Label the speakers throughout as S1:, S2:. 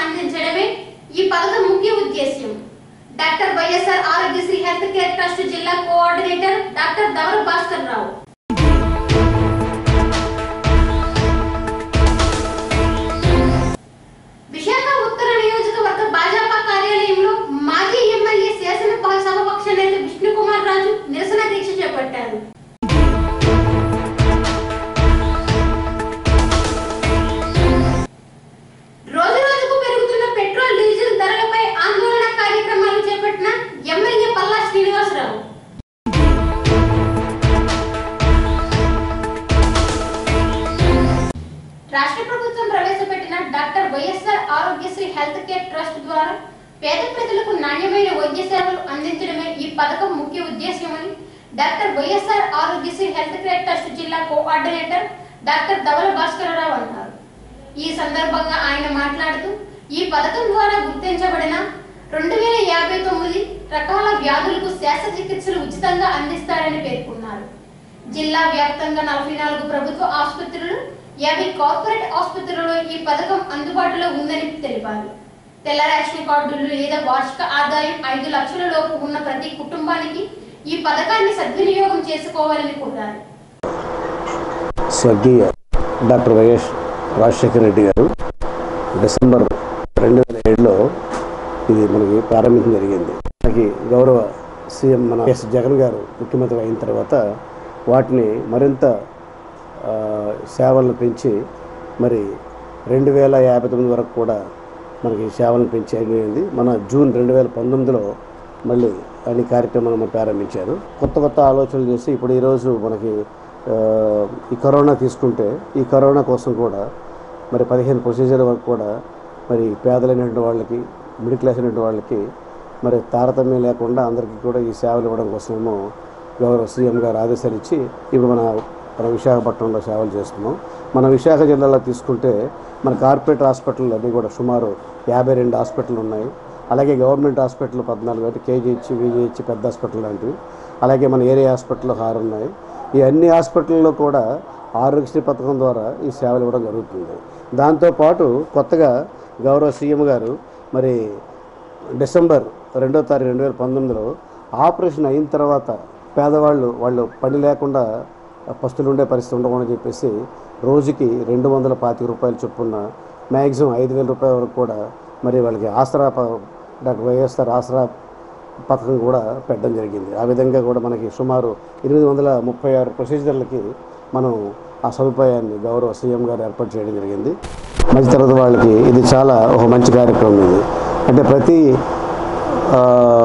S1: అందించడమే ఈ పథకం ముఖ్య ఉద్దేశ్యం doctor YSR Aarogyasri health care trust జిల్లా కోఆర్డినేటర్ డాక్టర్ దవర భాస్కర్ రావు విశాఖ ఉత్తర నియోజకవర్గ భాజపా కార్యాలయంలో మాజీ ఎమ్మెల్యే శాసన సభపక్ష నేత విష్ణుకుమార్ రాజు నిరసన దీక్ష చేపట్టారు రోజు రోజుకు పెరుగుతున్న పెట్రోల్ డీజిల్ ధరలపై ఆందోళన కార్యక్రమాలు చేపట్టిన ఎమ్మెల్యే పల్లా శ్రీనివాసరావు రాష్ట్ర ప్రభుత్వం ప్రవేశపెట్టిన doctor YSR Aarogyasri health care trust ద్వారా పేద ప్రజలకు నాణ్యమైన వైద్య సేవలు అందించడమే ఈ పథకం ముఖ్య ఉద్దేశ్యమని doctor YSR Aarogyasri health care trust జిల్లా కోఆర్డినేటర్ డాక్టర్ ధవల భాస్కరరావు అన్నారు ఈ సందర్భంగా ఆయన మాట్లాడుతూ ఈ పథకం ద్వారా గుర్తించబడిన రెండు వేల యాభై తొమ్మిది రకాల వ్యాధులకు శస్త్రచికిత్సలు ఉచితంగా అందిస్తారని పేర్కొన్నారు జిల్లా వ్యాప్తంగా నలభై నాలుగు ప్రభుత్వ ఆసుపత్రులు యాభై కార్పొరేట్ ఆసుపత్రులలో ఈ పథకం అందుబాటులో ఉందని తెలిపారు తెల్ల రేషన్ కార్డులు లేదా వార్షిక ఆదాయం ఐదు లక్షల లోపు ఉన్న ప్రతి కుటుంబానికి ఈ పథకాన్ని సద్వినియోగం చేసుకోవాలని కోరారు
S2: స్వర్గీయ డాక్టర్ వైఎస్ రాజశేఖర రెడ్డి గారు డిసెంబర్ రెండు వేల ఏడులో ఇది మనకి ప్రారంభించడం జరిగింది మనకి గౌరవ సీఎం మన ఎస్ జగన్ గారు ముఖ్యమంత్రి అయిన తర్వాత వాటిని మరింత ఆ, సేవలను పెంచి మరి రెండు వేల యాభై తొమ్మిది వరకు కూడా మనకి సేవలను పెంచి అయిపోయింది మన జూన్ రెండు వేల పంతొమ్మిదిలో మళ్ళీ అన్ని కార్యక్రమాలు మనం ప్రారంభించారు కొత్త కొత్త ఆలోచనలు చేసి ఇప్పుడు ఈరోజు మనకి ఆ, ఈ కరోనా తీసుకుంటే ఈ కరోనా కోసం కూడా మరి పదిహేను ప్రొసీజర్ వరకు కూడా మరి పేదలైనటువంటి వాళ్ళకి మిడిల్ క్లాస్ అయినటువంటి వాళ్ళకి మరి తారతమ్యం లేకుండా అందరికీ కూడా ఈ సేవలు ఇవ్వడం కోసమేమో గౌరవ సీఎం గారు ఆదేశాలు ఇచ్చి ఇప్పుడు మన మన విశాఖపట్నంలో సేవలు చేస్తున్నాం మన విశాఖ జిల్లాలో తీసుకుంటే మన కార్పొరేట్ హాస్పిటల్ అన్నీ కూడా సుమారు యాభై రెండు హాస్పిటల్ ఉన్నాయి అలాగే గవర్నమెంట్ హాస్పిటల్ పద్నాలుగు అంటే కేజీహెచ్ విజిహెచ్ పెద్ద హాస్పిటల్ లాంటివి అలాగే మన ఏరియా హాస్పిటల్ ఆరు ఉన్నాయి ఈ అన్ని హాస్పిటల్లో కూడా ఆరోగ్యశ్రీ పథకం ద్వారా ఈ సేవలు ఇవ్వడం జరుగుతుంది దాంతోపాటు కొత్తగా గౌరవ సీఎం గారు మరి డిసెంబర్ రెండో తారీఖు రెండు వేల పంతొమ్మిదిలో ఆపరేషన్ అయిన తర్వాత పేదవాళ్ళు వాళ్ళు పని లేకుండా పస్తులు ఉండే పరిస్థితి ఉండకూడదని చెప్పేసి రోజుకి రెండు వందల పాతిక రూపాయలు చొప్పున మ్యాక్సిమం ఐదు వేల రూపాయల వరకు కూడా మరి వాళ్ళకి ఆసరా ప- డాక్టర్ వైఎస్ఆర్ ఆసరా పథకం కూడా పెట్టడం జరిగింది ఆ విధంగా కూడా మనకి సుమారు ఎనిమిది వందల ముప్పై ఆరు ప్రొసీజర్లకి మనం ఆ సదుపాయాన్ని గౌరవ సీఎం గారు ఏర్పాటు చేయడం జరిగింది మధ్యతరగతి వాళ్ళకి ఇది చాలా ఒక మంచి కార్యక్రమం ఇది అంటే ప్రతి ఆ,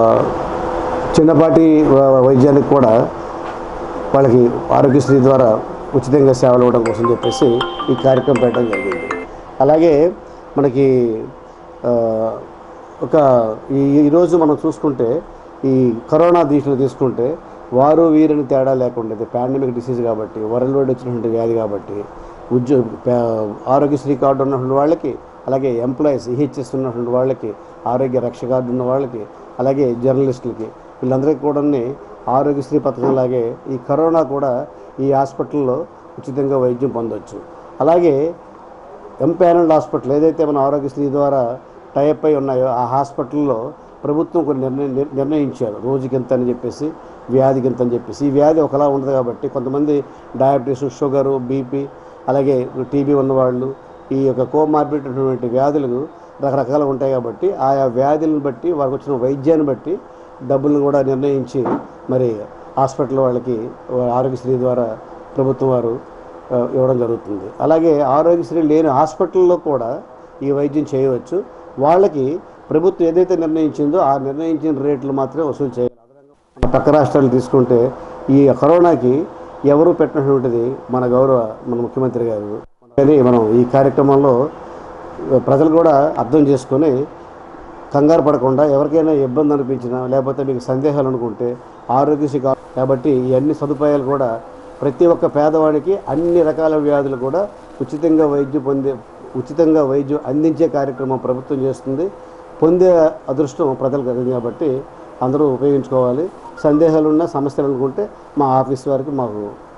S2: చిన్నపాటి వ- వైద్యానికి కూడా వాళ్ళకి ఆరోగ్యశ్రీ ద్వారా ఉచితంగా సేవలు ఇవ్వడం కోసం చెప్పేసి ఈ కార్యక్రమం పెట్టడం జరిగింది అలాగే మనకి ఆ, ఒక ఈ ఈరోజు మనం చూసుకుంటే ఈ కరోనా దీక్షలు తీసుకుంటే వారు వీరిని తేడా లేకుండా ఇది పాండమిక్ డిసీజ్ కాబట్టి వరల్డ్ వైడ్ వచ్చినటువంటి వ్యాధి కాబట్టి ఉద్యోగ పే- ఆరోగ్యశ్రీ కార్డు ఉన్నటువంటి వాళ్ళకి అలాగే ఎంప్లాయీస్ ఈహెచ్ఎస్ ఉన్నటువంటి వాళ్ళకి ఆరోగ్య రక్ష కార్డు ఉన్న వాళ్ళకి అలాగే జర్నలిస్టులకి వీళ్ళందరికీ కూడా ఆరోగ్యశ్రీ పథకం లాగే ఈ కరోనా కూడా ఈ హాస్పిటల్లో ఉచితంగా వైద్యం పొందొచ్చు అలాగే ఎంపానల్డ్ హాస్పిటల్ ఏదైతే మన ఆరోగ్యశ్రీ ద్వారా టైప్ అయి ఉన్నాయో ఆ హాస్పిటల్లో ప్రభుత్వం కొన్ని నిర్ణయం నిర్- నిర్ణయించారు రోజుకి ఎంత అని చెప్పేసి వ్యాధికి ఎంత అని చెప్పేసి ఈ వ్యాధి ఒకలా ఉండదు కాబట్టి కొంతమంది డయాబెటీస్ షుగరు బీపీ అలాగే టీబీ ఉన్నవాళ్ళు ఈ యొక్క కోమార్బిడ్ అటువంటి వ్యాధులు రకరకాలు ఉంటాయి కాబట్టి ఆయా వ్యాధులను బట్టి వారికి వచ్చిన వైద్యాన్ని బట్టి డబ్బులను కూడా నిర్ణయించి మరి హాస్పిటల్ వాళ్ళకి ఆరోగ్యశ్రీ ద్వారా ప్రభుత్వం వారు ఆ, ఇవ్వడం జరుగుతుంది అలాగే ఆరోగ్యశ్రీ లేని హాస్పిటల్లో కూడా ఈ వైద్యం చేయవచ్చు వాళ్ళకి ప్రభుత్వం ఏదైతే నిర్ణయించిందో ఆ నిర్ణయించిన రేట్లు మాత్రమే వసూలు చేయాలి మన పక్క రాష్ట్రాలు తీసుకుంటే ఈ కరోనాకి ఎవరు పెట్టినటువంటిది మన గౌరవ మన ముఖ్యమంత్రి గారు కానీ మనం ఈ కార్యక్రమంలో ప్రజలు కూడా అర్థం చేసుకొని కంగారు పడకుండా ఎవరికైనా ఇబ్బంది అనిపించినా లేకపోతే మీకు సందేహాలు అనుకుంటే ఆరోగ్యశ్రీ కా- కాబట్టి ఈ అన్ని సదుపాయాలు కూడా ప్రతి ఒక్క పేదవాడికి అన్ని రకాల వ్యాధులు కూడా ఉచితంగా వైద్యం పొందే ఉచితంగా వైద్యం అందించే కార్యక్రమం ప్రభుత్వం చేస్తుంది పొందే అదృష్టం ప్రజలకు కలిగింది కాబట్టి అందరూ ఉపయోగించుకోవాలి సందేహాలు ఉన్నా సమస్యలు అనుకుంటే మా ఆఫీస్ వారికి మాకు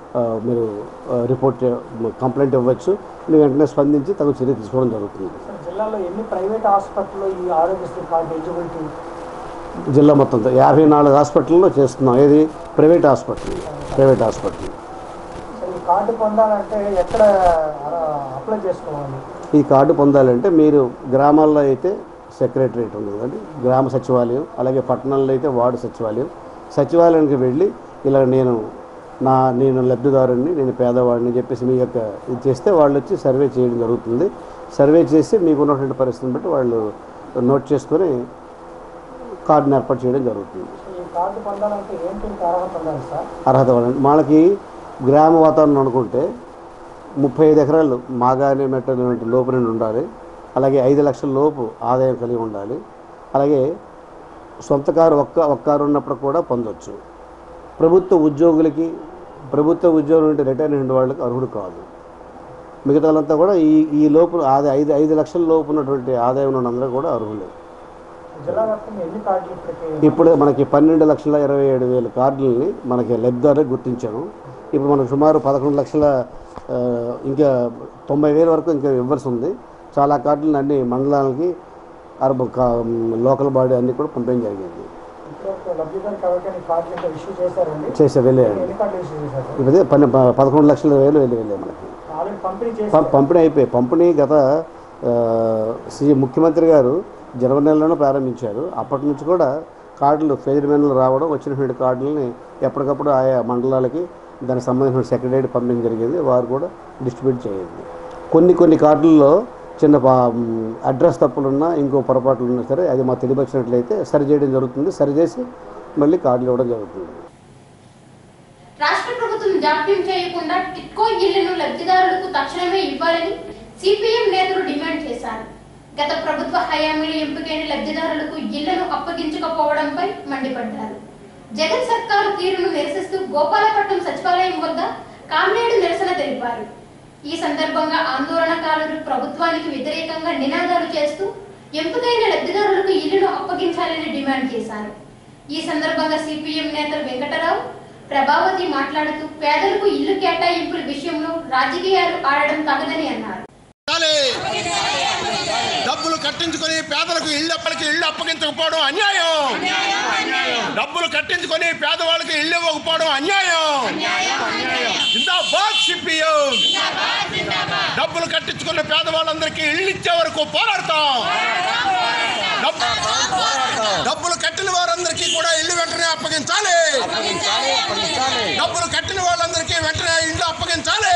S2: ఆ, మీరు ఆ, రిపోర్ట్ చే- కంప్లైంట్ ఇవ్వచ్చు మీరు వెంటనే స్పందించి తగు చర్య తీసుకోవడం జరుగుతుంది
S3: సార్ జిల్లాలో ఎన్ని ప్రైవేట్ హాస్పిటల్లో ఈ ఆరోగ్యశ్రీ కార్డు ఎలిజిబిలిటీ
S2: జిల్లా మొత్తంతో యాభై నాలుగు హాస్పిటల్లో చేస్తున్నాం ఏది private hospital private hospital
S3: sir ఈ కార్డు పొందాలంటే ఎక్కడ అప్లై చేసుకోవాలి
S2: ఈ కార్డు పొందాలంటే మీరు గ్రామాల్లో అయితే సెక్రటరేట్ ఉంది కదండి గ్రామ సచివాలయం అలాగే పట్టణాల్లో అయితే వార్డు సచివాలయం సచివాలయానికి వెళ్ళి ఇలా నేను నా నేను లబ్ధిదారుని నేను పేదవాడిని చెప్పేసి మీ యొక్క ఇది చేస్తే వాళ్ళు వచ్చి సర్వే చేయడం జరుగుతుంది సర్వే చేసి మీకు ఉన్నటువంటి పరిస్థితిని బట్టి వాళ్ళు నోట్ చేసుకొని కార్డుని ఏర్పాటు చేయడం జరుగుతుంది
S3: ఈ కార్డు పొందాలంటే ఏంటి ఇంత అర్హత ఉండాలి సార్
S2: అర్హత వాళ్ళని మనకి గ్రామ వాతావరణం అనుకుంటే ముప్పై ఐదు ఎకరాలు మాగానే మెట్టటువంటి లోపు నుండి ఉండాలి అలాగే ఐదు లక్షల లోపు ఆదాయం కలిగి ఉండాలి అలాగే సొంత కారు ఒక్క ఒక్క కారు ఉన్నప్పుడు కూడా పొందొచ్చు ప్రభుత్వ ఉద్యోగులకి ప్రభుత్వ ఉద్యోగం నుండి రిటైర్ అయిన వాళ్ళకి అర్హుడు కాదు మిగతా వాళ్ళంతా కూడా ఈ ఈ లోపు ఆదాయ ఐదు ఐదు లక్షల లోపు ఉన్నటువంటి ఆదాయం ఉన్న అందరూ కూడా అర్హులే
S3: జిల్లా వ్యాప్తంగా ఎన్ని కార్డులు ఇప్పటికి
S2: ఇప్పుడు మనకి పన్నెండు లక్షల ఇరవై ఏడు వేల కార్డులని మనకి లబ్ధిదారులు గుర్తించాము ఇప్పుడు మనకు సుమారు పదకొండు లక్షల ఆ, ఇంకా తొంభై వేల వరకు ఇంకా ఇవ్వాల్సి ఉంది చాలా కార్డులను అన్ని మండలాలకి అర్బ కా- లోకల్ బాడీ అన్ని కూడా పంపించడం జరిగింది
S3: ఇప్పటివరకు లబ్ధిదారులకు ఎవరికైనా ఈ కార్డులు ఇంకా ఇష్యూ చేశారండి
S2: చేసే వెళ్ళేయండి
S3: ఎన్ని కార్డులు ఇష్యూ చేశారు సార్
S2: ఇప్పుడు పన్నె ప- పదకొండు లక్షల వేలు వెళ్ళి వెళ్ళాయి మనకి
S3: ఆల్రెడీ పంపిణీ చేసి
S2: పం- పంపిణీ అయిపోయి పంపిణీ గత ఆ, శ్రీ ముఖ్యమంత్రి గారు జనవరి నెలలోనే ప్రారంభించారు అప్పటి నుంచి కూడా కార్డులు ఫెయిర్ మెన్లు రావడం వచ్చినటువంటి కార్డులని ఎప్పటికప్పుడు ఆయా మండలాలకి దానికి సంబంధించిన సెక్రటరీ పంపించడం జరిగింది వారు కూడా డిస్ట్రిబ్యూట్ చేయండి కొన్ని కొన్ని కార్డుల్లో చిన్న పా- మ్, అడ్రస్ తప్పులున్నా ఇంకో పొరపాట్లు ఉన్నా సరే అది మాకు తెలియపరిచినట్లయితే సరి చేయడం జరుగుతుంది సరిచేసి మళ్ళీ కార్డులు ఇవ్వడం జరుగుతుంది
S1: రాష్ట్ర ప్రభుత్వం జాప్యం చేయకుండా టిట్కో ఇళ్లను లబ్ధిదారులకు తక్షణమే ఇవ్వాలని సిపిఎం నేతలు డిమాండ్ చేశారు గత ప్రభుత్వ హయాంలో ఎంపికైన లబ్ధిదారులకు ఇళ్లను అప్పగించకపోవడంపై మండిపడ్డారు జగన్ సర్కారు తీరును నిరసిస్తూ గోపాలపట్నం సచివాలయం వద్ద కామ్రేడు నిరసన తెలిపారు ఈ సందర్భంగా ఆందోళనకారులు ప్రభుత్వానికి వ్యతిరేకంగా నినాదాలు చేస్తూ ఎంపికైన లబ్ధిదారులకు ఇళ్లను అప్పగించాలని డిమాండ్ చేశారు ఈ సందర్భంగా సిపిఎం నేతలు వెంకటరావు ప్రభావతి మాట్లాడుతూ పేదలకు ఇల్లు కేటాయింపుల విషయంలో రాజకీయాలు ఆడడం తగదని అన్నారు
S4: చాలే. డబ్బులు కట్టించుకొని పేదలకు ఇల్లు అప్పటికి ఇల్లు అప్పగించకపోవడం అన్యాయం డబ్బులు కట్టించుకొని పేదవాళ్ళకి ఇల్లు ఇవ్వకపోవడం అన్యాయం జిందాబాద్ సిపిఎం డబ్బులు కట్టించుకున్న పేదవాళ్ళందరికీ ఇల్లు ఇచ్చే వరకు పోరాడతాం డబ్బు- డబ్బులు కట్టిన వారందరికీ కూడా ఇల్లు వెంటనే అప్పగించాలి డబ్బులు కట్టిన వాళ్ళందరికీ వెంటనే ఇల్లు అప్పగించాలి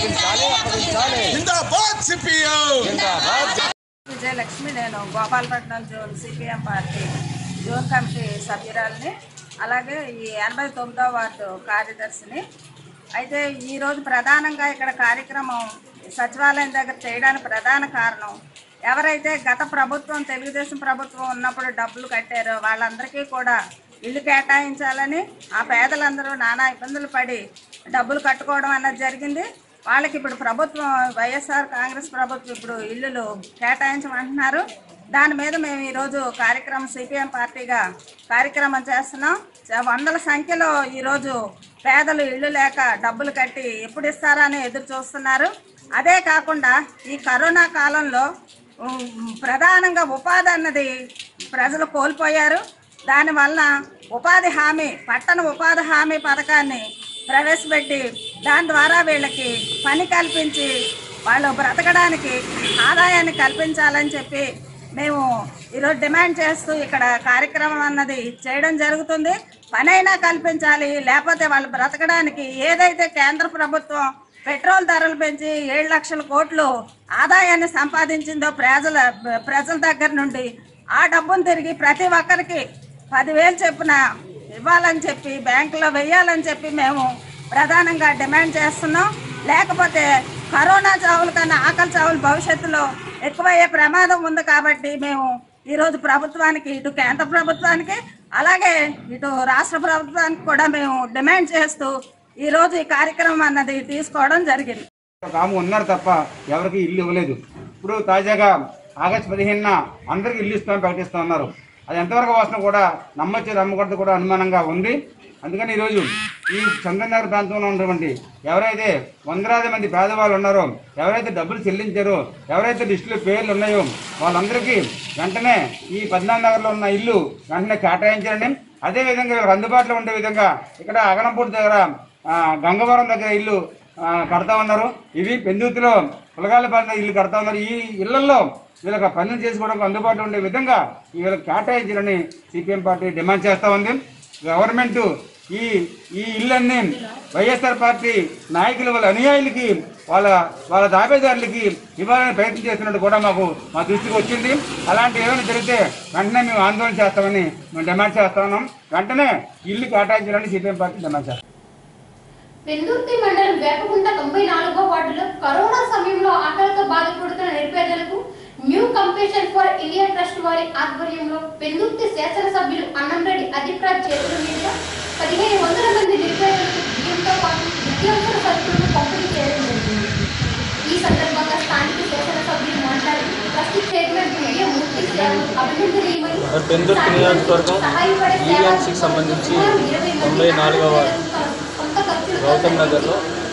S4: జిందాబాద్ సిపిఎం
S5: విజయలక్ష్మి నేను Gopalapatnam zone CPM party zone committee సభ్యురాలిని అలాగే ఈ ఎనభై తొమ్మిదో వార్డు కార్యదర్శిని అయితే ఈరోజు ప్రధానంగా ఇక్కడ కార్యక్రమం సచివాలయం దగ్గర చేయడానికి ప్రధాన కారణం ఎవరైతే గత ప్రభుత్వం తెలుగుదేశం ప్రభుత్వం ఉన్నప్పుడు డబ్బులు కట్టారో వాళ్ళందరికీ కూడా ఇల్లు కేటాయించాలని ఆ పేదలందరూ నానా ఇబ్బందులు పడి డబ్బులు కట్టుకోవడం అన్నది జరిగింది వాళ్ళకి ఇప్పుడు ప్రభుత్వం వైఎస్ఆర్ కాంగ్రెస్ ప్రభుత్వం ఇప్పుడు ఇల్లులు కేటాయించమంటున్నారు దాని మీద మేము ఈరోజు కార్యక్రమం సిపిఎం పార్టీగా కార్యక్రమం చేస్తున్నాం చ- వందల సంఖ్యలో ఈరోజు పేదలు ఇల్లు లేక డబ్బులు కట్టి ఎప్పుడు ఇస్తారా అని ఎదురు చూస్తున్నారు అదే కాకుండా ఈ కరోనా కాలంలో ఉమ్, ప్రధానంగా ఉపాధి అన్నది ప్రజలు కోల్పోయారు దానివల్ల ఉపాధి హామీ పట్టణ ఉపాధి హామీ పథకాన్ని ప్రవేశపెట్టి దాని ద్వారా వీళ్ళకి పని కల్పించి వాళ్ళు బ్రతకడానికి ఆదాయాన్ని కల్పించాలని చెప్పి మేము ఈరోజు డిమాండ్ చేస్తూ ఇక్కడ కార్యక్రమం అన్నది చేయడం జరుగుతుంది పనైనా కల్పించాలి లేకపోతే వాళ్ళు బ్రతకడానికి ఏదైతే కేంద్ర ప్రభుత్వం పెట్రోల్ ధరలు పెంచి ఏడు లక్షల కోట్లు ఆదాయాన్ని సంపాదించిందో ప్రజల ప్రజల దగ్గర నుండి ఆ డబ్బును తిరిగి ప్రతి ఒక్కరికి పదివేలు చెప్పున ఇవ్వాలని చెప్పి బ్యాంకులో వెయ్యాలని చెప్పి మేము ప్రధానంగా డిమాండ్ చేస్తున్నాం లేకపోతే కరోనా చావుల కన్నా ఆకలి చావులు భవిష్యత్తులో ఎక్కువయ్యే ప్రమాదం ఉంది కాబట్టి మేము ఈరోజు ప్రభుత్వానికి ఇటు కేంద్ర ప్రభుత్వానికి అలాగే ఇటు రాష్ట్ర ప్రభుత్వానికి కూడా మేము డిమాండ్ చేస్తూ ఈరోజు ఈ కార్యక్రమం అన్నది తీసుకోవడం జరిగింది
S6: ఒక ఆమె ఉన్నారు తప్ప ఎవరికి ఇల్లు ఇవ్వలేదు ఇప్పుడు తాజాగా ఆగస్టు పదిహేనున అందరికి ఇల్లు ఇస్తామని ప్రకటిస్తూ ఉన్నారు అది ఎంతవరకు వస్తున్నా కూడా నమ్మొచ్చు నమ్మకూడదు కూడా అనుమానంగా ఉంది అందుకని ఈరోజు ఈ చంద్రనగర్ ప్రాంతంలో ఉన్నటువంటి ఎవరైతే వందలాది మంది పేదవాళ్ళు ఉన్నారో ఎవరైతే డబ్బులు చెల్లించారో ఎవరైతే లిస్టులో పేర్లు ఉన్నాయో వాళ్ళందరికీ వెంటనే ఈ పద్నాలుగు నగర్లో ఉన్న ఇల్లు వెంటనే కేటాయించాలని అదేవిధంగా వీళ్ళకి అందుబాటులో ఉండే విధంగా ఇక్కడ అగనంపూడి దగ్గర ఆ, గంగవరం దగ్గర ఇల్లు ఆ, కడతా ఉన్నారు ఇవి పెందుతులో పులగాలపాలెం ఇల్లు కడతా ఉన్నారు ఈ ఇళ్లలో వీళ్ళకి పనులు చేసుకోవడానికి అందుబాటులో ఉండే విధంగా ఈ వీళ్ళకి కేటాయించాలని సిపిఎం పార్టీ డిమాండ్ చేస్తూ ఉంది గవర్నమెంట్ ఈ ఈ ఇళ్ళన్నీ వైఎస్ఆర్ పార్టీ నాయకుల వాళ్ళ అనుయాయులకి వాళ్ళ వాళ్ళ దాబేదారులకి ఇవ్వాలని ప్రయత్నం చేస్తున్నట్టు కూడా మాకు మా దృష్టికి వచ్చింది అలాంటి ఏమైనా జరిగితే వెంటనే మేము ఆందోళన చేస్తామని మేము డిమాండ్ చేస్తా ఉన్నాం వెంటనే ఇల్లు కేటాయించాలని సిపిఎం పార్టీ డిమాండ్ చేస్తాం
S1: పెందుర్తి మండలం వేపగుంట తొంభై నాలుగో వార్డులో కరోనా సమయంలో ఆకలితో బాధపడుతున్న నిరుపేదలకు new compassion for India trust వారి ఆధ్వర్యంలో పెందుర్తి శాసనసభ్యులు అన్నంరెడ్డి అధిప్రాజ్ చేతుల మీదుగా పదిహేను వందల మంది నిరుపేదలకు బియ్యంతో పాటు నిత్యావసర సరుకులను పంపిణీ చేయడం జరిగింది ఈ సందర్భంగా స్థానిక శాసనసభ్యులు మాట్లాడి ట్రస్ట్ చైర్మన్ బియ్య మూర్తి సేవలు అభినందనీయమని
S7: మరి పెందుర్తి నియోజకవర్గం
S1: సహాయపడే
S7: EVNC కి సంబంధించి తొంభై నాలుగవ వార్డు గౌతమ్ నగర్లో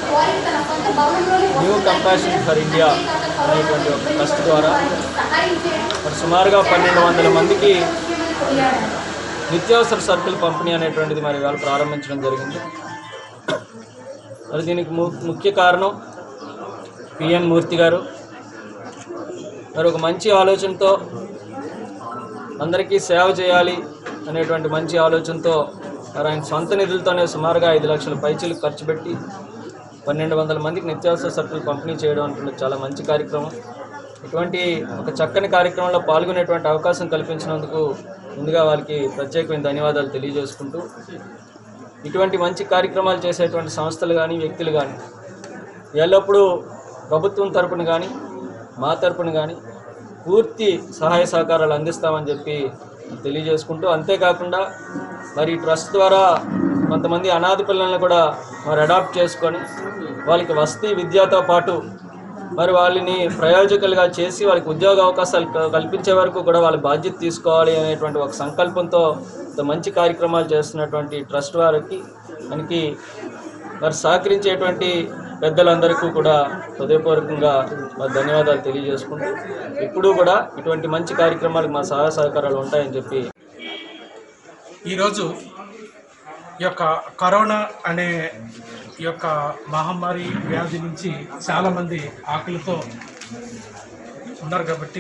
S7: న్యూ కంపాషన్ ఫర్ ఇండియా అనేటువంటి ఒక ట్రస్ట్ ద్వారా మరి సుమారుగా పన్నెండు వందల మందికి నిత్యావసర సరుకులు పంపిణీ అనేటువంటిది మరి వాళ్ళు ప్రారంభించడం జరిగింది మరి దీనికి ము ముఖ్య కారణం పిఎన్ మూర్తి గారు మరి ఒక మంచి ఆలోచనతో అందరికీ సేవ చేయాలి అనేటువంటి మంచి ఆలోచనతో మరి ఆయన సొంత నిధులతోనే సుమారుగా ఐదు లక్షల పైచీలు ఖర్చు పెట్టి పన్నెండు వందల మందికి నిత్యావసర సరుకులు పంపిణీ చేయడం అంటే చాలా మంచి కార్యక్రమం ఇటువంటి ఒక చక్కని కార్యక్రమంలో పాల్గొనేటువంటి అవకాశం కల్పించినందుకు ముందుగా వాళ్ళకి ప్రత్యేకమైన ధన్యవాదాలు తెలియజేసుకుంటూ ఇటువంటి మంచి కార్యక్రమాలు చేసేటువంటి సంస్థలు కానీ వ్యక్తులు కానీ ఎల్లప్పుడూ ప్రభుత్వం తరపున కానీ మా తరపున కానీ పూర్తి సహాయ సహకారాలు అందిస్తామని చెప్పి తెలియజేసుకుంటూ అంతేకాకుండా మరి ఈ ట్రస్ట్ ద్వారా కొంతమంది అనాథ పిల్లల్ని కూడా మరి అడాప్ట్ చేసుకొని వాళ్ళకి వసతి విద్యతో పాటు మరి వాళ్ళని ప్రయోజకులుగా చేసి వాళ్ళకి ఉద్యోగ అవకాశాలు క- కల్పించే వరకు కూడా వాళ్ళ బాధ్యత తీసుకోవాలి అనేటువంటి ఒక సంకల్పంతో ఇంత మంచి కార్యక్రమాలు చేస్తున్నటువంటి ట్రస్ట్ వారికి మనకి మరి సహకరించేటువంటి పెద్దలందరికీ కూడా హృదయపూర్వకంగా మా ధన్యవాదాలు తెలియజేసుకుంటూ ఎప్పుడూ కూడా ఇటువంటి మంచి కార్యక్రమాలకు మా సహాయ సహకారాలు ఉంటాయని చెప్పి
S8: ఈరోజు ఈ యొక్క కరోనా అనే ఈ యొక్క మహమ్మారి వ్యాధి నుంచి చాలామంది ఆకలితో ఉన్నారు కాబట్టి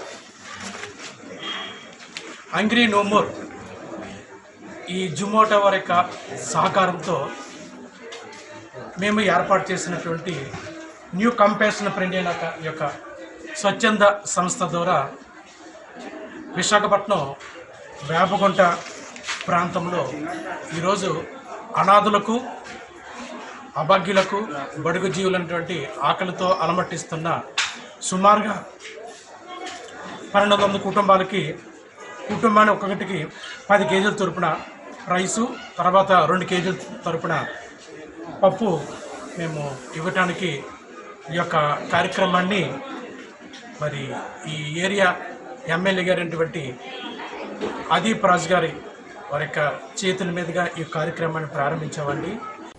S8: అంగ్రీ నోమోర్ ఈ జుమోటో వారి యొక్క సహకారంతో మేము ఏర్పాటు చేసినటువంటి న్యూ కంపేషన్ ఫర్ ఇండియా యొక్క- యొక్క స్వచ్ఛంద సంస్థ ద్వారా విశాఖపట్నం వేపగుంట ప్రాంతంలో ఈరోజు అనాథులకు అభాగ్యులకు బడుగు జీవులైనటువంటి ఆకలితో అలమటిస్తున్న సుమారుగా పన్నెండు వందల కుటుంబాలకి కుటుంబాన్ని ఒక్కొక్కటికి పది కేజీల తరపున రైసు తర్వాత రెండు కేజీల తరపున పప్పు మేము ఇవ్వటానికి ఈ యొక్క కార్యక్రమాన్ని మరి ఈ ఏరియా ఎమ్మెల్యే గారైనటువంటి అదీప్ రాజు గారి వారి యొక్క చేతుల మీదుగా ఈ కార్యక్రమాన్ని ప్రారంభించామండి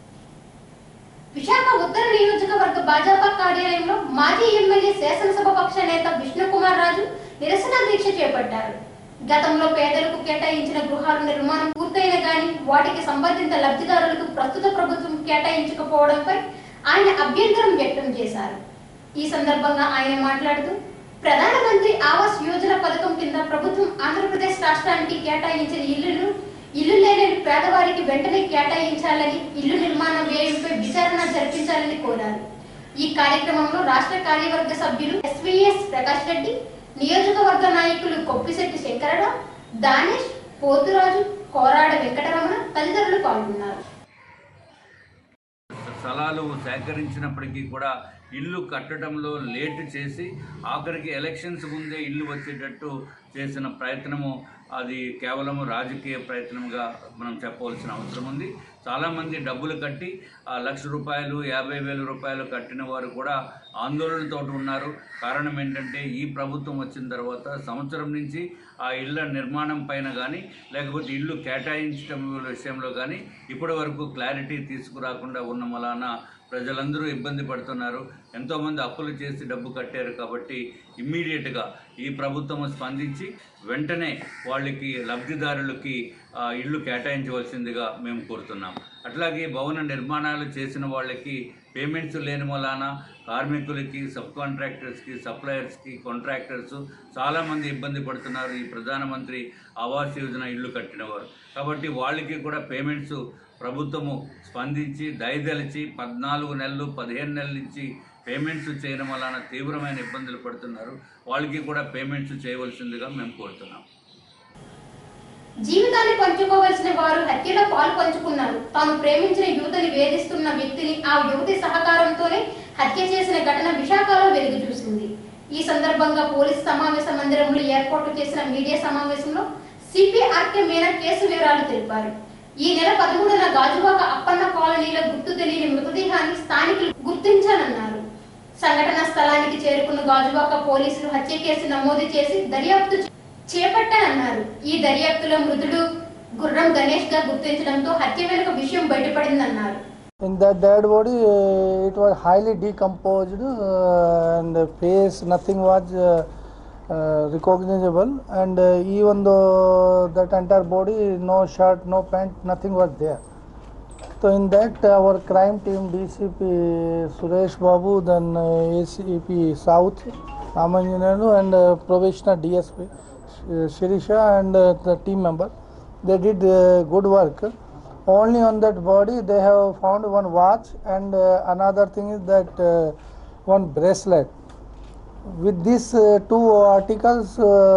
S1: విశాఖ ఉత్తర నియోజకవర్గ భాజపా కార్యాలయంలో మాజీ ఎమ్మెల్యే శాసనసభ పక్ష నేత విష్ణుకుమార్ రాజు నిరసన దీక్ష చేపట్టారు గతంలో పేదలకు కేటాయించిన గృహాల నిర్మాణం పూర్తయిన గాని వాటికి సంబంధిత లబ్ధిదారులకు ప్రస్తుత ప్రభుత్వం కేటాయించకపోవడంపై ఆయన అభ్యంతరం వ్యక్తం చేశారు ఈ సందర్భంగా ఆయన మాట్లాడుతూ ప్రధానమంత్రి ఆవాస్ యోజన పథకం కింద ప్రభుత్వం ఆంధ్రప్రదేశ్ రాష్ట్రానికి కేటాయించిన ఇల్లును ఇల్లు లేని పేదవారికి వెంటనే కేటాయించాలని ఇల్లు నిర్మాణ వ్యయంపై విచారణ జరిపించాలని కోరారు ఈ కార్యక్రమంలో రాష్ట్ర కార్యవర్గ సభ్యులు ఎస్వీఎస్ ప్రకాష్ రెడ్డి నియోజకవర్గ నాయకులు కొప్పిశెట్టి శంకరరావు దానేష్ పోతురాజు కోరాడ వెంకటరమణ తదితరులు పాల్గొన్నారు
S9: స్థలాలు సేకరించినప్పటికీ కూడా ఇల్లు కట్టడంలో లేట్ చేసి ఆఖరికి ఎలక్షన్స్ ముందే ఇల్లు వచ్చేటట్టు చేసిన ప్రయత్నము అది కేవలం రాజకీయ ప్రయత్నంగా మనం చెప్పవలసిన అవసరం ఉంది చాలామంది డబ్బులు కట్టి ఆ లక్ష రూపాయలు యాభై వేల రూపాయలు కట్టిన వారు కూడా ఆందోళనతో ఉన్నారు కారణం ఏంటంటే ఈ ప్రభుత్వం వచ్చిన తర్వాత సంవత్సరం నుంచి ఆ ఇళ్ళ నిర్మాణం పైన కానీ లేకపోతే ఇల్లు కేటాయించడం విషయంలో కానీ ఇప్పటి వరకు క్లారిటీ తీసుకురాకుండా ఉన్న వలన ప్రజలందరూ ఇబ్బంది పడుతున్నారు ఎంతోమంది అప్పులు చేసి డబ్బు కట్టారు కాబట్టి ఇమ్మీడియట్గా ఈ ప్రభుత్వం స్పందించి వెంటనే వాళ్ళకి లబ్ధిదారులకి ఆ, ఇళ్ళు కేటాయించవలసిందిగా మేము కోరుతున్నాం అట్లాగే భవన నిర్మాణాలు చేసిన వాళ్ళకి పేమెంట్స్ లేని వలన కార్మికులకి సబ్ కాంట్రాక్టర్స్కి సప్లయర్స్కి కాంట్రాక్టర్స్ చాలామంది ఇబ్బంది పడుతున్నారు ఈ ప్రధానమంత్రి ఆవాస్ యోజన ఇల్లు కట్టినవారు కాబట్టి వాళ్ళకి కూడా పేమెంట్స్ ప్రభుత్వము స్పందించి దయదలిచి పద్నాలుగు నెలలు పదిహేను నెలల నుంచి పేమెంట్స్ చేయడం వలన తీవ్రమైన ఇబ్బందులు పడుతున్నారు వాళ్ళకి కూడా పేమెంట్స్ చేయవలసిందిగా మేము కోరుతున్నాం
S1: జీవితాన్ని పంచుకోవలసిన వారు హత్యలో పాలు పంచుకున్నారు తాను ప్రేమించిన యువతిని వేధిస్తున్న వ్యక్తిని ఆ యువతి సహకారంతోనే హత్య చేసిన ఘటన విశాఖలో వెలుగు చూసింది ఈ సందర్భంగా పోలీస్ సమావేశ మందిరంలో ఏర్పాటు చేసిన మీడియా సమావేశంలో సిపిఆర్కే మీనా కేసు వివరాలు తెలిపారు ఈ నెల పదమూడున గాజువాక అప్పన్న కాలనీలో గుర్తు తెలియని మృతదేహాన్ని స్థానికులు గుర్తించాలన్నారు సంఘటన స్థలానికి చేరుకున్న గాజువాక పోలీసులు హత్య కేసు నమోదు చేసి దర్యాప్తు చేపట్టానన్నారు ఈ దర్యాప్తులో మృతుడు గుర్రం గణేష్ గా గుర్తించడంతో హత్య వెనుక విషయం బయటపడిందన్నారు
S3: In that dead body, uh, it was highly decomposed uh, and the face, nothing was uh, uh, recognizable. And uh, even though that entire body, no shirt, no pant, nothing was there. So in that, our crime team, DCP Suresh Babu, then uh, ACP South, Ramanjanelu, and uh, probationer DSP Sh- Shirisha, and uh, the team member, they did uh, good work. Only on that body, they have found one watch, and uh, another thing is that uh, one bracelet. With these uh, two articles,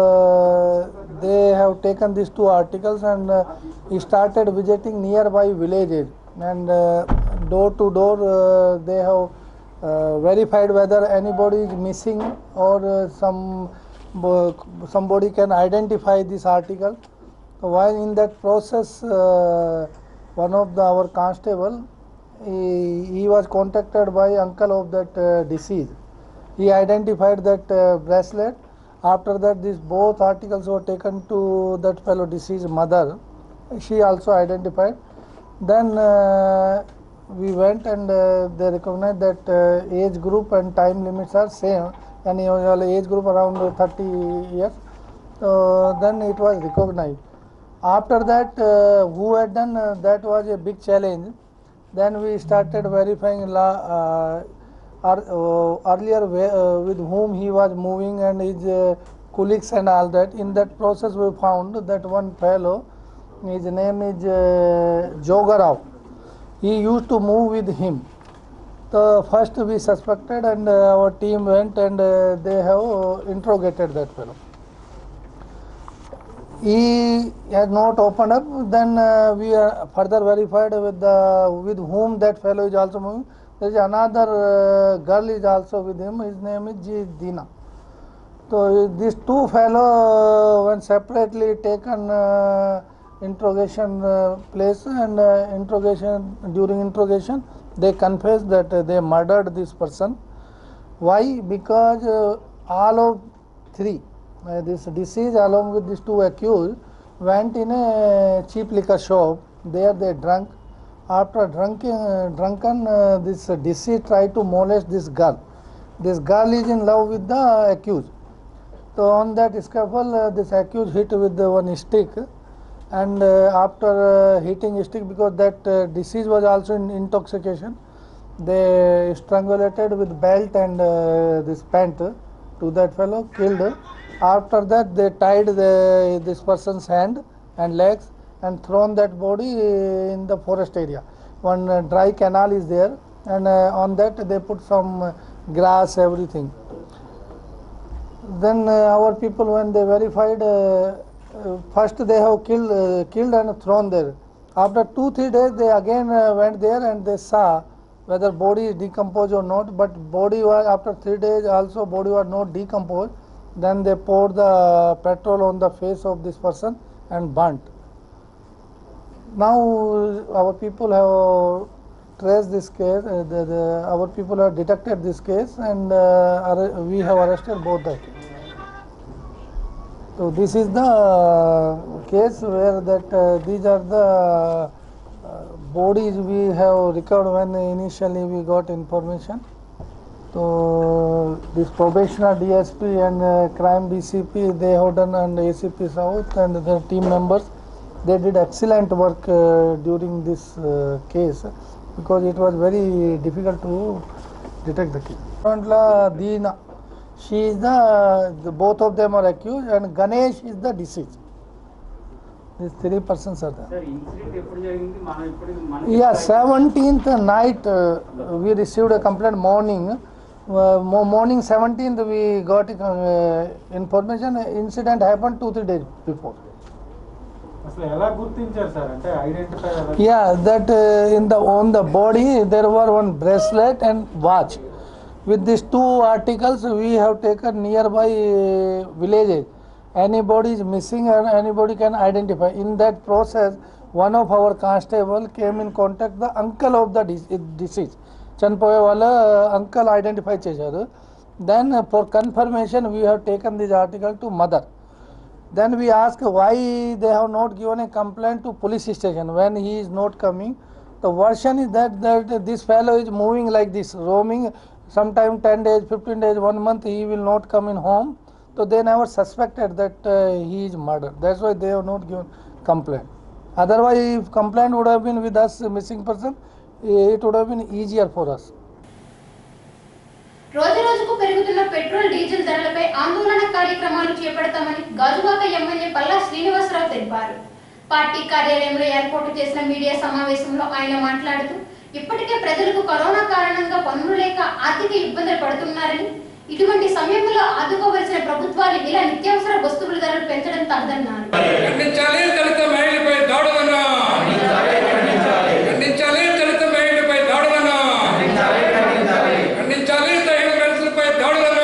S3: uh, they have taken these two articles and uh, he started visiting nearby villages and uh, door to door uh, they have uh, verified whether anybody is missing or uh, some bo- somebody can identify this article. So while in that process, uh, one of the our constable, he, he was contacted by uncle of that uh, deceased. He identified that uh, bracelet. After that, these both articles were taken to that fellow deceased mother. She also identified. Then uh, we went and uh, they recognized that uh, age group and time limits are same. And your age group around 30 years. So then it was recognized. After that, uh, who had done uh, that was a big challenge. Then we started verifying la, uh, ear- uh, earlier wa- uh, with whom he was moving and his uh, colleagues and all that. In that process, we found that one fellow, his name is uh, Jogarao. He used to move with him. So first we suspected and uh, our team went and uh, they have uh, interrogated that fellow. He has not opened up. Then uh, we are further verified with the with whom that fellow is also moving. There is another uh, girl is also with him. His name is G. Dina. So these two fellow when separately taken uh, interrogation uh, place and uh, interrogation during interrogation they confess that uh, they murdered this person. Why? Because uh, all of three, uh, this deceased along with these two accused, went in a cheap liquor shop. There they drank. After drunken, uh, drunken, uh, this uh, deceased tried to molest this girl. This girl is in love with the accused. So on that scuffle, uh, this accused hit with the one stick, and uh, after uh, hitting stick, because that uh, disease was also in intoxication, they strangulated with belt and uh, this pant to that fellow, killed. After that, they tied the, this person's hand and legs and thrown that body in the forest area. One uh, dry canal is there, and uh, on that they put some uh, grass, everything then uh, our people when they verified uh, uh, first they have killed uh, killed and thrown there after two three days they again uh, went there and they saw whether body is decomposed or not. But body was after three days also body was not decomposed. Then they poured the petrol on the face of this person and burnt. Now our people have traced this case. Uh, the, the, our people have detected this case and uh, arre- we have arrested both the case. So this is the uh, case where that uh, these are the uh, bodies we have recovered when initially we got information. So this probationer DSP and uh, crime DCP they have done and ACP South and their team members they did excellent work uh, during this uh, case because it was very difficult to detect the case. Currently, Deena, she is the, the both of them are accused and Ganesh is the deceased. These three persons are there. Yeah, 17th night uh, we received a complaint morning. Uh, mo- morning 17th we got uh, information. Incident happened two three days before.
S10: అసలు ఎలా గుర్తించారు sir అంటే identify ఎలా
S3: Yeah, that uh, in the on the body there were one bracelet and watch. With these two articles, we have taken nearby uh, villages. Anybody is missing or anybody can identify. In that process, one of our constable came in contact the uncle of the de- deceased. చనిపోయే వాళ్ళ uncle identify చేశారు then for confirmation we have taken this article to mother then we ask why they have not given a complaint to police station when he is not coming the version is that that this fellow is moving like this roaming sometime 10 days 15 days one month he will not come in home so they never suspected that uh, he is murdered that's why they have not given complaint otherwise if complaint would have been with us missing person it would have been easier for us
S1: రోజు రోజుకు పెరుగుతున్న petrol diesel ధరలపై ఆందోళన కార్యక్రమాలు చేపడతామని Gajuwaka MLA Palla Srinivasarao తెలిపారు party కార్యాలయంలో ఏర్పాటు చేసిన మీడియా సమావేశంలో ఆయన మాట్లాడుతూ ఇప్పటికే ప్రజలకు కరోనా కారణంగా పనులు లేక ఆర్థిక ఇబ్బందులు పడుతున్నారని ఇటువంటి సమయంలో ఆదుకోవలసిన ప్రభుత్వాలు ఇలా నిత్యావసర వస్తువుల ధరలు పెంచడం తగదన్నారు
S11: ఖండించాలి దళిత మహిళపై దాడులను ఖండించాలి దళిత మహిళపై దాడులను ఖండించాలి దళిత మహిళలపై దాడులను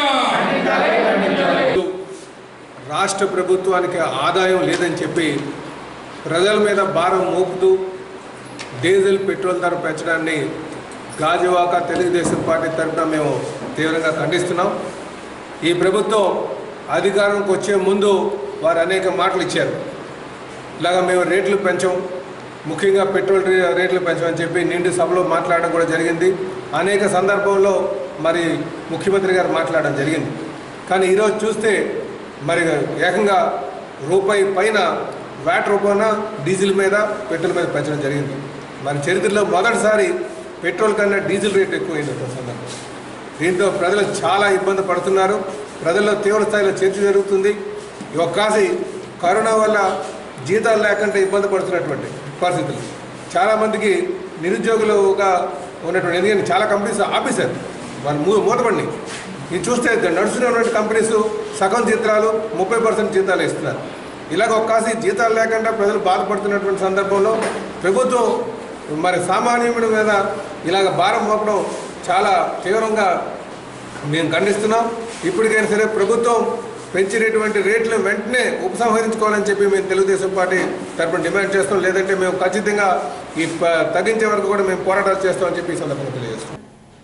S12: రాష్ట్ర ప్రభుత్వానికి ఆదాయం లేదని చెప్పి ప్రజల మీద భారం మోపుతూ డీజిల్ పెట్రోల్ ధర పెంచడాన్ని గాజువాక తెలుగుదేశం పార్టీ తరఫున మేము తీవ్రంగా ఖండిస్తున్నాం ఈ ప్రభుత్వం అధికారంకి వచ్చే ముందు వారు అనేక మాటలు ఇచ్చారు ఇలాగ మేము రేట్లు పెంచాం ముఖ్యంగా పెట్రోల్ రే- రేట్లు పెంచమని చెప్పి నిండు సభలో మాట్లాడడం కూడా జరిగింది అనేక సందర్భంలో మరి ముఖ్యమంత్రి గారు మాట్లాడడం జరిగింది కానీ ఈరోజు చూస్తే మరి ఏకంగా రూపాయి పైన వ్యాట్ రూపాన డీజిల్ మీద పెట్రోల్ మీద పెంచడం జరిగింది మరి చరిత్రలో మొదటిసారి పెట్రోల్ కన్నా డీజిల్ రేట్ ఎక్కువైంది ఒక సందర్భం దీంతో ప్రజలు చాలా ఇబ్బంది పడుతున్నారు ప్రజల్లో తీవ్ర స్థాయిలో చర్చ జరుగుతుంది ఈ ఒక్కాసి కరోనా వల్ల జీతాలు లేకుండా ఇబ్బంది పడుతున్నటువంటి పరిస్థితులు చాలామందికి నిరుద్యోగులుగా ఉన్నటువంటి ఎందుకంటే చాలా కంపెనీస్ ఆపేశారు వాళ్ళు మూ మూతపడినాయి ఇది చూస్తే నడుస్తున్నటువంటి కంపెనీస్ సగం జీతాలు ముప్పై పర్సెంట్ జీతాలు ఇస్తున్నారు ఇలాగ ఒక్కాసి జీతాలు లేకుండా ప్రజలు బాధపడుతున్నటువంటి సందర్భంలో ప్రభుత్వం మరి సామాన్యుడి మీద ఇలాగ భారం మోపడం చాలా తీవ్రంగా మేము ఖండిస్తున్నాం ఇప్పటికైనా సరే ప్రభుత్వం పెంచినటువంటి రేట్లు వెంటనే ఉపసంహరించుకోవాలని చెప్పి మేము తెలుగుదేశం పార్టీ తరపున డిమాండ్ చేస్తాం లేదంటే మేము ఖచ్చితంగా ఈ ప- తగ్గించే వరకు కూడా మేము పోరాటాలు చేస్తామని చెప్పి ఈ సందర్భంగా తెలియజేస్తాం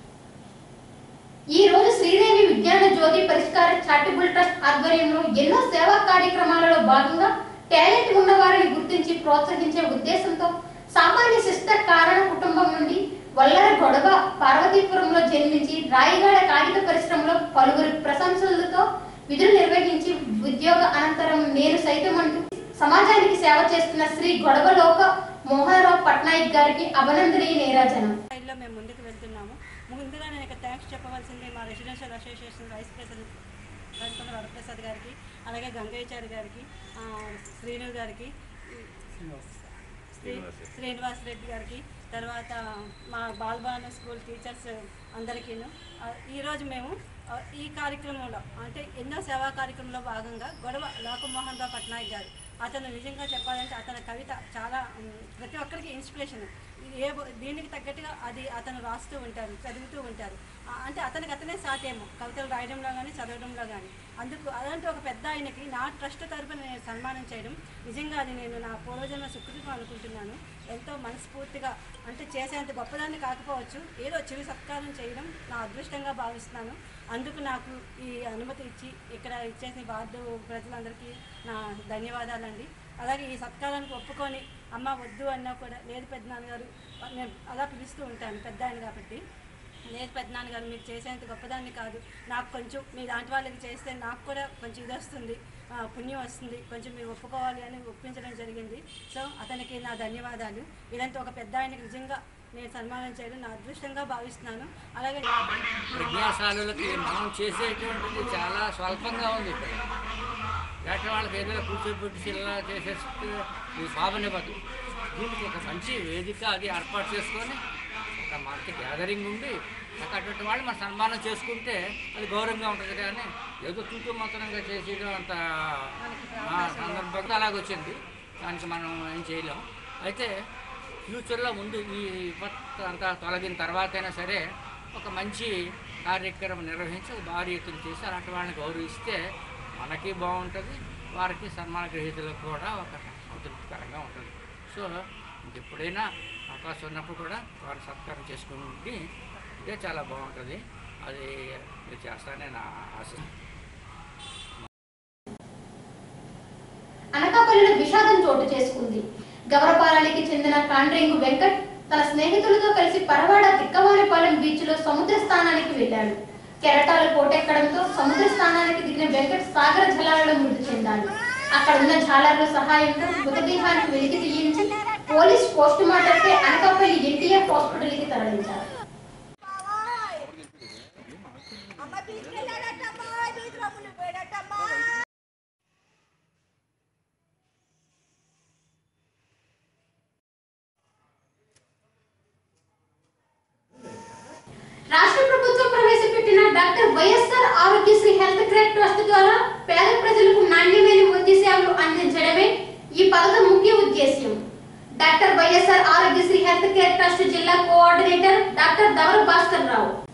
S1: ఈ రోజు శ్రీదేవి విజ్ఞాన జ్యోతి పరిష్కార చారిటబుల్ ట్రస్ట్ ఆధ్వర్యంలో ఎన్నో సేవా కార్యక్రమాలలో భాగంగా టాలెంట్ ఉన్న వారిని గుర్తించి ప్రోత్సహించే ఉద్దేశంతో సామాన్య శిష్ట కారణ కుటుంబం నుండి వల్లర గొడవ పార్వతీపురంలో జన్మించి రాయిగాడ కాగిత పరిశ్రమలో పలువురి ప్రశంసలతో విధులు నిర్వహించి ఉద్యోగ అనంతరం నేను సైతం అంటూ సమాజానికి సేవ చేస్తున్న శ్రీ గొడవలోక మోహనరావు పట్నాయక్ గారికి అభినందనీయ నీరాజనం
S13: స్థాయిలో మేము ముందుకు వెళ్తున్నాము ముందుగా నేను ఇక థ్యాంక్స్ చెప్పవలసింది మా residential association vice president Rajakonda Varaprasad గారికి అలాగే గంగయ్యచారి గారికి ఆ, శ్రీను గారికి శ్రీ శ్రీనివాస్ రెడ్డి గారికి తర్వాత మా బాలభవన స్కూల్ టీచర్స్ అందరికీను ఆ, ఈరోజు మేము ఆ, ఈ కార్యక్రమంలో అంటే ఎన్నో సేవా కార్యక్రమంలో భాగంగా గొడవ లోకమోహన్ రావు పట్నాయక్ గారు అతను నిజంగా చెప్పాలంటే అతని కవిత చాలా ఉమ్, ప్రతి ఒక్కరికి ఇన్స్పిరేషన్ ఏ దీనికి తగ్గట్టుగా అది అతను రాస్తూ ఉంటారు చదువుతూ ఉంటారు ఆ, అంటే అతనికి అతనే సాటేమో కవితలు రాయడంలో కానీ చదవడంలో కానీ అందుకు అలాంటి ఒక పెద్ద ఆయనకి నా ట్రస్ట్ తరపున నేను సన్మానం చేయడం నిజంగా అది నేను నా పూర్వజన్మ సుకృతం అనుకుంటున్నాను ఎంతో మనస్ఫూర్తిగా అంటే చేసేంత గొప్పదాన్ని కాకపోవచ్చు ఏదో చిరు సత్కారం చేయడం నా అదృష్టంగా భావిస్తున్నాను అందుకు నాకు ఈ అనుమతి ఇచ్చి ఇక్కడ ఇచ్చేసిన వార్డు ప్రజలందరికీ నా ధన్యవాదాలండి అలాగే ఈ సత్కారానికి ఒప్పుకొని అమ్మ వద్దు అన్నా కూడా లేదు పెద్దనాన్నగారు నేను అలా పిలుస్తూ ఉంటాను పెద్ద ఆయన కాబట్టి లేదు పెద్దనాన్నగారు మీరు చేసేంత గొప్పదాన్ని కాదు నాకు కొంచెం మీ లాంటి వాళ్ళకి చేస్తే నాకు కూడా కొంచెం ఇది వస్తుంది ఆ, పుణ్యం వస్తుంది కొంచెం మీరు ఒప్పుకోవాలి అని ఒప్పించడం జరిగింది సో అతనికి నా ధన్యవాదాలు ఇలాంటి ఒక పెద్ద ఆయనకి నిజంగా నేను సన్మానం చేయడం నా అదృష్టంగా భావిస్తున్నాను అలాగే
S14: విన్యాసాలకి మనం చేసేటువంటిది చాలా స్వల్పంగా ఉంది ఇక్కడ లేకపోతే వాళ్ళకి ఏదైనా కూర్చోబెట్టి ఇలా చేసేస్తే ఇది శోభనివ్వదు దీనికి ఒక మంచి వేదిక అది ఏర్పాటు చేసుకొని ఒక మనకి గ్యాదరింగ్ ఉండి ఒక అటువంటి వాళ్ళు మనం సన్మానం చేసుకుంటే అది గౌరవంగా ఉంటుంది కానీ ఏదో తూతూ మాత్రంగా చేసేయడం అంత ఆ, సందర్భంగా అలాగొచ్చింది దానికి మనం ఏం చేయలేం అయితే ఫ్యూచర్లో ముందు ఈ విపత్తు అంతా తొలగిన తర్వాతైనా సరే ఒక మంచి కార్యక్రమం నిర్వహించి ఒక భారీ ఎత్తున చేసి అలాంటి వాళ్ళని గౌరవిస్తే మనకి బాగుంటుంది వారికి సన్మాన గ్రహీతలకు కూడా ఒక సంతృప్తికరంగా ఉంటుంది సో ఎప్పుడైనా అవకాశం ఉన్నప్పుడు కూడా వారి సత్కారం చేసుకుంటే ఇదే చాలా బాగుంటుంది అది మీరు చేస్తానని నా ఆశ
S1: అనకాపల్లిలో విషాదం చోటు చేసుకుంది గవరపాలనికి చెందిన కాండ్రింగు వెంకట్ తన స్నేహితులతో కలిసి పరవాడ తిక్కవానిపాలెం బీచ్ లో సముద్ర స్థానానికి వెళ్ళాడు కెరటాలు పోటెక్కడంతో సముద్ర స్థానానికి దిగిన వెంకట్ సాగర జలాలలో మృతి చెందాడు అక్కడ ఉన్న జాలర్ల సహాయంతో మృతదేహాన్ని వెలికి తీయించి పోలీస్ పోస్ట్ మార్టంపై అనకాపల్లి ఎన్టీఆర్ హాస్పిటల్ కి తరలించారు రాష్ట్ర ప్రభుత్వం ప్రవేశపెట్టిన doctor YSR Aarogyasri health care trust ద్వారా పేద ప్రజలకు నాణ్యమైన వైద్య సేవలు అందించడమే ఈ పథకం ముఖ్య ఉద్దేశ్యం doctor YSR Aarogyasri health care trust జిల్లా కోఆర్డినేటర్ డాక్టర్ దవర భాస్కర్ రావు